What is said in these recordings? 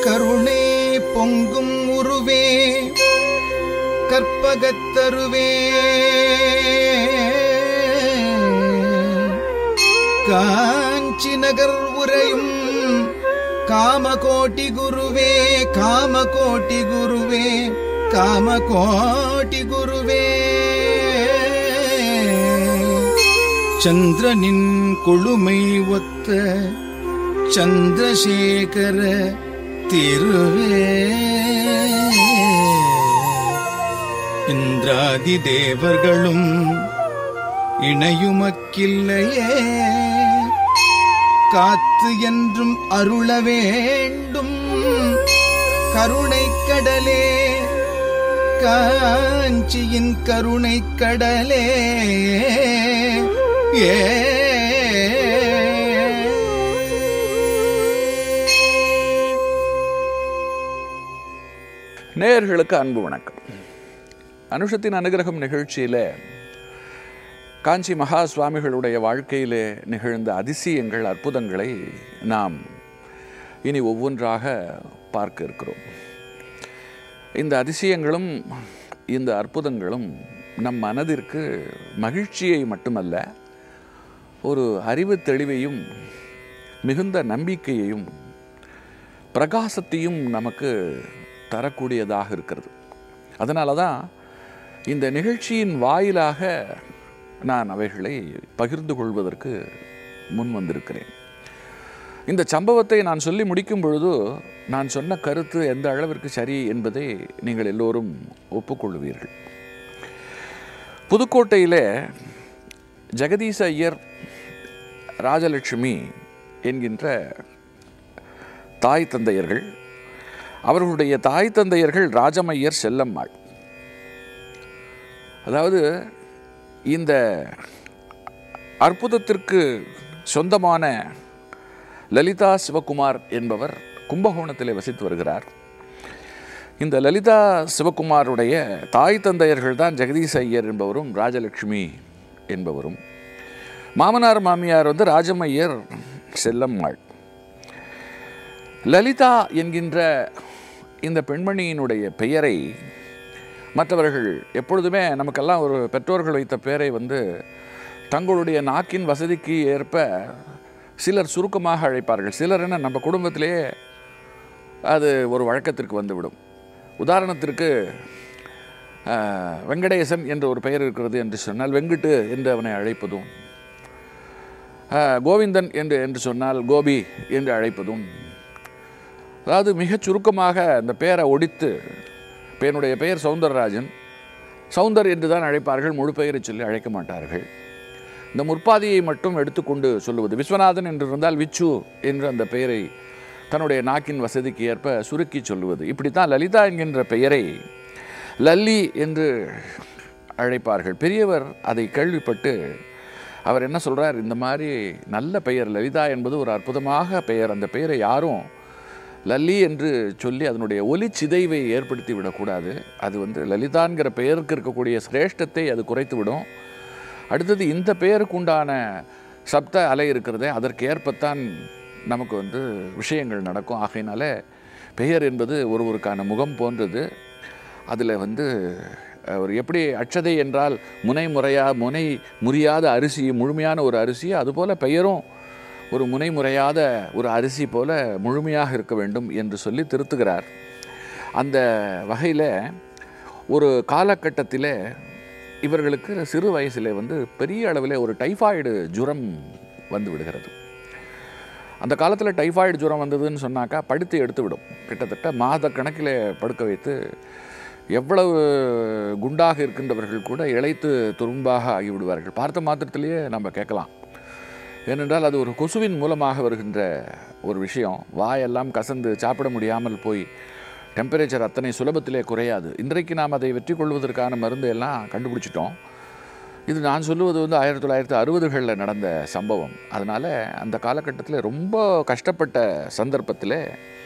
கருணை பொங்கும் உருவே கற்பகத்தருவே காஞ்சி நகர் உரையும் காமகோட்டி குருவே காமகோட்டி குருவே காமகோட்டி குருவே சந்திரனின் கொழுமை ஒத்த சந்திரசேகர திருவே இந்திராதி தேவர்களும் இணையுமக்கில்லையே காத்து என்றும் அருள வேண்டும் கருணை கடலே காஞ்சியின் கருணை கடலே ஏ நேயர்களுக்கு அன்பு வணக்கம் அனுஷத்தின் அனுகிரகம் நிகழ்ச்சியில் காஞ்சி மகா சுவாமிகளுடைய வாழ்க்கையிலே நிகழ்ந்த அதிசயங்கள் அற்புதங்களை நாம் இனி ஒவ்வொன்றாக பார்க்க இருக்கிறோம் இந்த அதிசயங்களும் இந்த அற்புதங்களும் நம் மனதிற்கு மகிழ்ச்சியை மட்டுமல்ல ஒரு அறிவு தெளிவையும் மிகுந்த நம்பிக்கையையும் பிரகாசத்தையும் நமக்கு தரக்கூடியதாக இருக்கிறது அதனால தான் இந்த நிகழ்ச்சியின் வாயிலாக நான் அவைகளை பகிர்ந்து கொள்வதற்கு முன் வந்திருக்கிறேன் இந்த சம்பவத்தை நான் சொல்லி முடிக்கும் பொழுது நான் சொன்ன கருத்து எந்த அளவிற்கு சரி என்பதை நீங்கள் எல்லோரும் ஒப்புக்கொள்வீர்கள் புதுக்கோட்டையிலே ஜெகதீச ஐயர் ராஜலட்சுமி என்கின்ற தாய் தந்தையர்கள் அவர்களுடைய தாய் தந்தையர்கள் ராஜமையர் செல்லம்மாள் அதாவது இந்த அற்புதத்திற்கு சொந்தமான லலிதா சிவகுமார் என்பவர் கும்பகோணத்தில் வசித்து வருகிறார் இந்த லலிதா சிவகுமாருடைய தாய் தந்தையர்கள் தான் ஜெகதீஷ் ஐயர் என்பவரும் ராஜலட்சுமி என்பவரும் மாமனார் மாமியார் வந்து ராஜமையர் செல்லம்மாள் லலிதா என்கின்ற இந்த பெண்மணியினுடைய பெயரை மற்றவர்கள் எப்பொழுதுமே நமக்கெல்லாம் ஒரு பெற்றோர்கள் வைத்த பெயரை வந்து தங்களுடைய நாக்கின் வசதிக்கு ஏற்ப சிலர் சுருக்கமாக அழைப்பார்கள் சிலர் என்ன நம்ம குடும்பத்திலேயே அது ஒரு வழக்கத்திற்கு வந்துவிடும் உதாரணத்திற்கு ஆஹ், வெங்கடேசன் என்ற ஒரு பெயர் இருக்கிறது என்று சொன்னால் வெங்குட்டு என்று அவனை அழைப்பதும் ஆஹ், கோவிந்தன் என்று என்று சொன்னால் கோபி என்று அழைப்பதும் அதாவது மிகச் சுருக்கமாக அந்த பெயரை ஒடித்து இப்போ என்னுடைய பெயர் சவுந்தரராஜன் சவுந்தர் என்று தான் அழைப்பார்கள் முழு பெயரை சொல்லி அழைக்க மாட்டார்கள் இந்த முற்பாதியை மட்டும் எடுத்துக்கொண்டு சொல்லுவது விஸ்வநாதன் என்று இருந்தால் விச்சு என்று அந்த பெயரை தன்னுடைய நாக்கின் வசதிக்கு ஏற்ப சுருக்கி சொல்லுவது இப்படித்தான் லலிதா என்கின்ற பெயரை லல்லி என்று அழைப்பார்கள் பெரியவர் அதை கேள்விப்பட்டு அவர் என்ன சொல்றார் இந்த மாதிரி நல்ல பெயர் லலிதா என்பது ஒரு அற்புதமாக பெயர் அந்த பெயரை யாரும் லல்லி என்று சொல்லி அதனுடைய ஒலி சிதைவை ஏற்படுத்தி விடக்கூடாது அது வந்து லலிதான்கிற பெயருக்கு இருக்கக்கூடிய சிரேஷ்டத்தை அது குறைத்து விடும் அடுத்தது இந்த பெயருக்கு உண்டான சப்த அலை இருக்கிறதே அதற்கு ஏற்பத்தான் நமக்கு வந்து விஷயங்கள் நடக்கும் ஆகையினால பெயர் என்பது ஒருவருக்கான முகம் போன்றது அதில் வந்து அஹ், ஒரு எப்படி அட்சதை என்றால் முனை முறையா முனை முறியாத அரிசி முழுமையான ஒரு அரிசி அதுபோல் பெயரும் ஒரு முனை முறையாத ஒரு அரிசி போல முழுமையாக இருக்க வேண்டும் என்று சொல்லி திருத்துகிறார் அந்த வகையில் ஒரு காலகட்டத்தில் இவர்களுக்கு சிறு வயசில் வந்து பெரிய அளவில் ஒரு டைஃபாய்டு ஜுரம் வந்து விடுகிறது அந்த காலத்தில் டைஃபாய்டு ஜுரம் வந்ததுன்னு சொன்னாக்கா படுத்து எடுத்து விடும் கிட்டத்தட்ட மாத கணக்கில் படுக்க வைத்து எவ்வளவு குண்டாக இருக்கின்றவர்கள் கூட இளைத்து துரும்பாக ஆகிவிடுவார்கள் பார்த்த மாத்திரத்திலேயே நம்ம கேட்கலாம் ஏனென்றால் அது ஒரு கொசுவின் மூலமாக வருகின்ற ஒரு விஷயம் வாயெல்லாம் கசந்து சாப்பிட முடியாமல் போய் டெம்பரேச்சர் அத்தனை சுலபத்திலே குறையாது இன்றைக்கு நாம் அதை வெற்றி கொள்வதற்கான மருந்து எல்லாம் கண்டுபிடிச்சிட்டோம் இது நான் சொல்லுவது வந்து ஆயிரத்தி தொள்ளாயிரத்தி அறுபதுகளில் நடந்த சம்பவம் அதனால் அந்த காலகட்டத்தில் ரொம்ப கஷ்டப்பட்ட சந்தர்ப்பத்தில்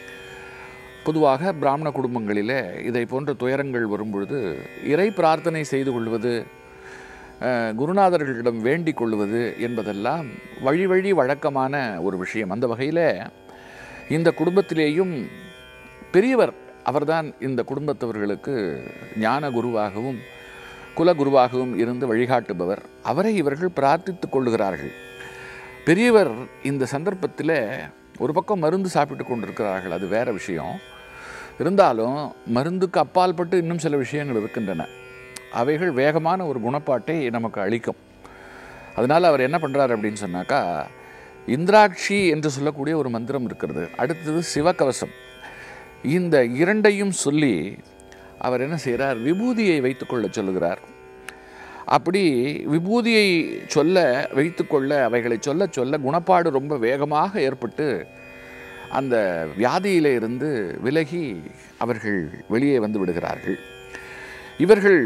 பொதுவாக பிராமண குடும்பங்களிலே இதை போன்ற துயரங்கள் வரும்பொழுது இறை பிரார்த்தனை செய்து கொள்வது அஹ், குருநாதர்களிடம் வேண்டிக் கொள்வது என்பதெல்லாம் வழி வழி வழக்கமான ஒரு விஷயம் அந்த வகையில் இந்த குடும்பத்திலேயும் பெரியவர் அவர்தான் இந்த குடும்பத்தவர்களுக்கு ஞான குருவாகவும் குலகுருவாகவும் இருந்து வழிகாட்டுபவர் அவரை இவர்கள் பிரார்த்தித்து கொள்ளுகிறார்கள் பெரியவர் இந்த சந்தர்ப்பத்தில் ஒரு பக்கம் மருந்து சாப்பிட்டு கொண்டிருக்கிறார்கள் அது வேற விஷயம் இருந்தாலும் மருந்துக்கு அப்பால்பட்டு இன்னும் சில விஷயங்கள் இருக்கின்றன அவைகள் வேகமான ஒரு குணப்பாட்டை நமக்கு அளிக்கும் அதனால் அவர் என்ன பண்ணுறார் அப்படின்னு சொன்னாக்கா இந்திராட்சி என்று சொல்லக்கூடிய ஒரு மந்திரம் இருக்கிறது அடுத்தது சிவகவசம் இந்த இரண்டையும் சொல்லி அவர் என்ன செய்கிறார் விபூதியை வைத்துக்கொள்ள சொல்லுகிறார் அப்படி விபூதியை சொல்ல வைத்துக்கொள்ள அவைகளை சொல்ல சொல்ல குணப்பாடு ரொம்ப வேகமாக ஏற்பட்டு அந்த வியாதியிலே இருந்து விலகி அவர்கள் வெளியே வந்து விடுகிறார்கள் இவர்கள்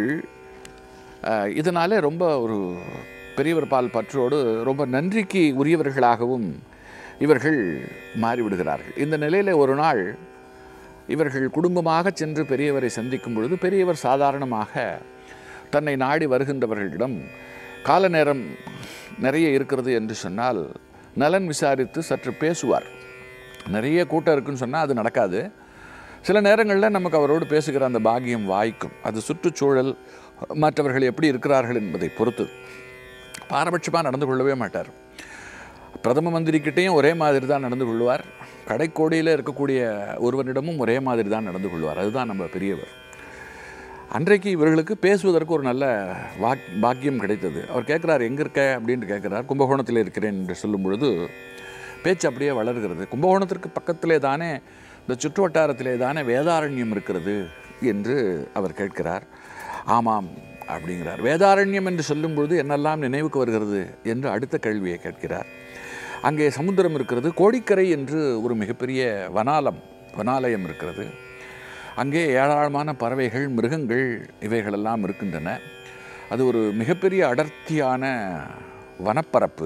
அஹ், இதனால ரொம்ப ஒரு பெரியவர் பால் பற்றோடு ரொம்ப நன்றிக்கு உரியவர்களாகவும் இவர்கள் மாறிவிடுகிறார்கள் இந்த நிலையில் ஒரு நாள் இவர்கள் குடும்பமாக சென்று பெரியவரை சந்திக்கும் பொழுது பெரியவர் சாதாரணமாக தன்னை நாடி வருகின்றவர்களிடம் கால நேரம் நிறைய இருக்கிறது என்று சொன்னால் நலன் விசாரித்து சற்று பேசுவார் நிறைய கூட்டம் இருக்குன்னு சொன்னால் அது நடக்காது சில நேரங்களில் நமக்கு அவரோடு பேசுகிற அந்த பாக்கியம் வாய்க்கும் அது சுற்றுச்சூழல் மற்றவர்கள் எப்படி இருக்கிறார்கள் என்பதை பொறுத்து பாரபட்சமாக நடந்து கொள்ளவே மாட்டார் பிரதம மந்திரிக்கிட்டேயும் ஒரே மாதிரி தான் நடந்து கொள்வார் கடைக்கோடியில் இருக்கக்கூடிய ஒருவனிடமும் ஒரே மாதிரி தான் நடந்து கொள்வார் அதுதான் நம்ம பெரியவர் அன்றைக்கு இவர்களுக்கு பேசுவதற்கு ஒரு நல்ல வாக் பாக்கியம் கிடைத்தது அவர் கேட்குறார் எங்கே இருக்க அப்படின்னு கேட்குறார் கும்பகோணத்தில் இருக்கிறேன் என்று சொல்லும் பொழுது பேச்சு அப்படியே வளர்கிறது கும்பகோணத்திற்கு பக்கத்திலே தானே இந்த சுற்று வட்டாரத்திலே தானே வேதாரண்யம் இருக்கிறது என்று அவர் கேட்கிறார் ஆமாம் அப்படிங்கிறார் வேதாரண்யம் என்று சொல்லும் பொழுது என்னெல்லாம் நினைவுக்கு வருகிறது என்று அடுத்த கேள்வியை கேட்கிறார் அங்கே சமுத்திரம் இருக்கிறது கோடிக்கரை என்று ஒரு மிகப்பெரிய வனாலம் வனாலயம் இருக்கிறது அங்கே ஏராளமான பறவைகள் மிருகங்கள் இவைகளெல்லாம் இருக்கின்றன அது ஒரு மிகப்பெரிய அடர்த்தியான வனப்பரப்பு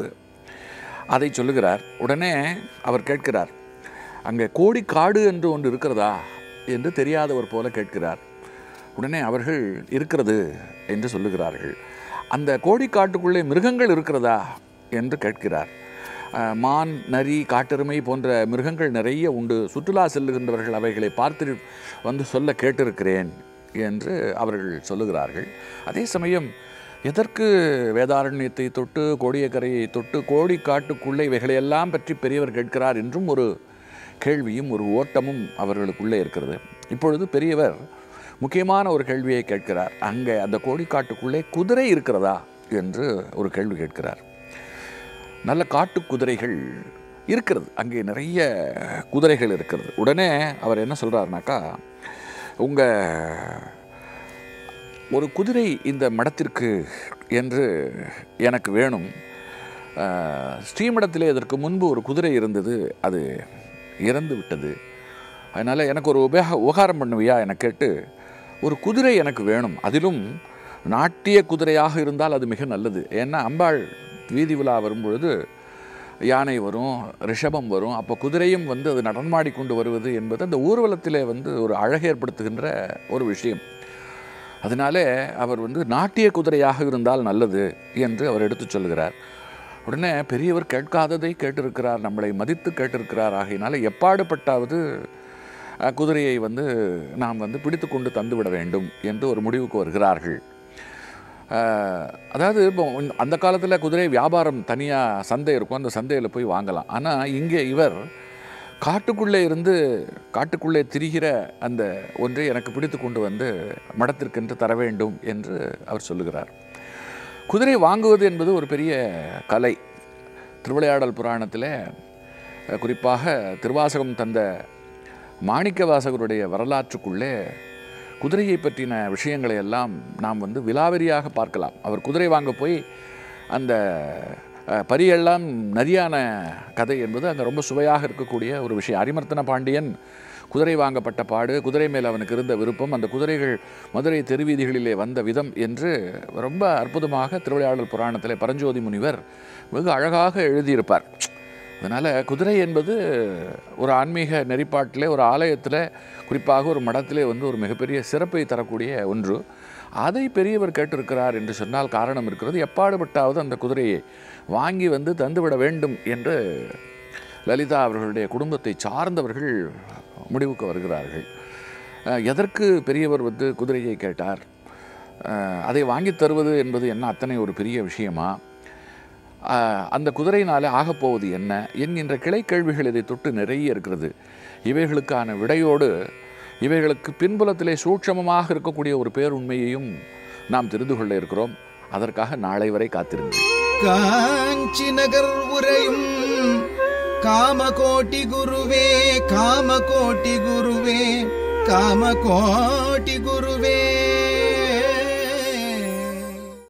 அதை சொல்லுகிறார் உடனே அவர் கேட்கிறார் அங்கே கோடிக்காடு என்று ஒன்று இருக்கிறதா என்று தெரியாதவர் போல கேட்கிறார் உடனே அவர்கள் இருக்கிறது என்று சொல்லுகிறார்கள் அந்த கோடிக்காட்டுக்குள்ளே மிருகங்கள் இருக்கிறதா என்று கேட்கிறார் அஹ், மான் நரி காட்டெருமை போன்ற மிருகங்கள் நிறைய உண்டு சுற்றுலா செல்லுகின்றவர்கள் அவைகளை பார்த்து வந்து சொல்ல கேட்டிருக்கிறேன் என்று அவர்கள் சொல்லுகிறார்கள் அதே சமயம் எதற்கு வேதாரண்யத்தை தொட்டு கோடியக்கரையை தொட்டு கோடிக்காட்டுக்குள்ளே இவைகளையெல்லாம் பற்றி பெரியவர் கேட்கிறார் என்றும் ஒரு கேள்வியும் ஒரு ஓட்டமும் அவர்களுக்குள்ளே இருக்கிறது இப்பொழுது பெரியவர் முக்கியமான ஒரு கேள்வியை கேட்கிறார் அங்கே அந்த கோடிக்காட்டுக்குள்ளே குதிரை இருக்கிறதா என்று ஒரு கேள்வி கேட்கிறார் நல்ல காட்டு குதிரைகள் இருக்கிறது அங்கே நிறைய குதிரைகள் இருக்கிறது உடனே அவர் என்ன சொல்கிறாருனாக்கா உங்கள் ஒரு குதிரை இந்த மடத்திற்கு என்று எனக்கு வேணும் அஹ், ஸ்ரீமடத்திலே இதற்கு முன்பு ஒரு குதிரை இருந்தது அது இறந்து விட்டது அதனால் எனக்கு ஒரு உபயோக உபகாரம் பண்ணுவியா என கேட்டு ஒரு குதிரை எனக்கு வேணும் அதிலும் நாட்டிய குதிரையாக இருந்தால் அது மிக நல்லது ஏன்னா அம்பாள் வீதி விழா வரும்பொழுது யானை வரும் ரிஷபம் வரும் அப்போ குதிரையும் வந்து அது நடனமாடி கொண்டு வருவது என்பது அந்த ஊர்வலத்திலே வந்து ஒரு அழகேற்படுத்துகின்ற ஒரு விஷயம் அதனாலே அவர் வந்து நாட்டிய குதிரையாக இருந்தால் நல்லது என்று அவர் எடுத்துச் சொல்கிறார் உடனே பெரியவர் கேட்காததை கேட்டிருக்கிறார் நம்மளை மதித்து கேட்டிருக்கிறார் ஆகையினால எப்பாடுபட்டாவது அஹ், குதிரையை வந்து நாம் வந்து பிடித்து கொண்டு தந்துவிட வேண்டும் என்று ஒரு முடிவுக்கு வருகிறார்கள் அஹ், அதாவது இப்போ இந்த- அந்த காலத்தில் குதிரை வியாபாரம் தனியாக சந்தை இருக்கும் அந்த சந்தையில் போய் வாங்கலாம் ஆனால் இங்கே இவர் காட்டுக்குள்ளே இருந்து காட்டுக்குள்ளே திரிகிற அந்த ஒன்றை எனக்கு பிடித்து கொண்டு வந்து மடத்திற்கென்று தர வேண்டும் என்று அவர் சொல்லுகிறார் குதிரை வாங்குவது என்பது ஒரு பெரிய கலை திருவிளையாடல் புராணத்தில் அஹ், குறிப்பாக திருவாசகம் தந்த மாணிக்க வாசகருடைய வரலாற்றுக்குள்ளே குதிரையை பற்றின விஷயங்களை எல்லாம் நாம் வந்து விலாவரியாக பார்க்கலாம் அவர் குதிரை வாங்க போய் அந்த அஹ், பரியெல்லாம் நரியான கதை என்பது அங்கே ரொம்ப சுவையாக இருக்கக்கூடிய ஒரு விஷயம் அரிமர்த்தன பாண்டியன் குதிரை வாங்கப்பட்ட பாடு குதிரை மேல் அவனுக்கு இருந்த விருப்பம் அந்த குதிரைகள் மதுரை தெருவீதிகளிலே வந்த விதம் என்று ரொம்ப அற்புதமாக திருவிளையாடல் புராணத்திலே பரஞ்சோதி முனிவர் வெகு அழகாக எழுதியிருப்பார் அதனால் குதிரை என்பது ஒரு ஆன்மீக நெறிப்பாட்டிலே ஒரு ஆலயத்தில் குறிப்பாக ஒரு மடத்திலே வந்து ஒரு மிகப்பெரிய சிறப்பை தரக்கூடிய ஒன்று அதை பெரியவர் கேட்டிருக்கிறார் என்று சொன்னால் காரணம் இருக்கிறது எப்பாடுபட்டாவது அந்த குதிரையை வாங்கி வந்து தந்துவிட வேண்டும் என்று லலிதா அவர்களுடைய குடும்பத்தை சார்ந்தவர்கள் முடிவுக்கு வருகிறார்கள் அஹ், எதற்கு பெரியவர் வந்து குதிரையை கேட்டார் அஹ், அதை வாங்கித் தருவது என்பது என்ன அத்தனை ஒரு பெரிய விஷயமா அஹ், அந்த குதிரையினாலே ஆகப்போவது என்ன என்கின்ற கிளை கேள்விகள் இதை தொட்டு நிறைய இருக்கிறது இவைகளுக்கான விடையோடு இவைகளுக்கு பின்புலத்திலே சூட்சமமாக இருக்கக்கூடிய ஒரு பேருண்மையையும் நாம் தெரிந்து கொள்ள இருக்கிறோம் அதற்காக நாளை வரை காத்திருங்கள் காஞ்சி நகர் உரையும் காமகோட்டி குருவே காமகோட்டி குருவே காமகோட்டி குருவே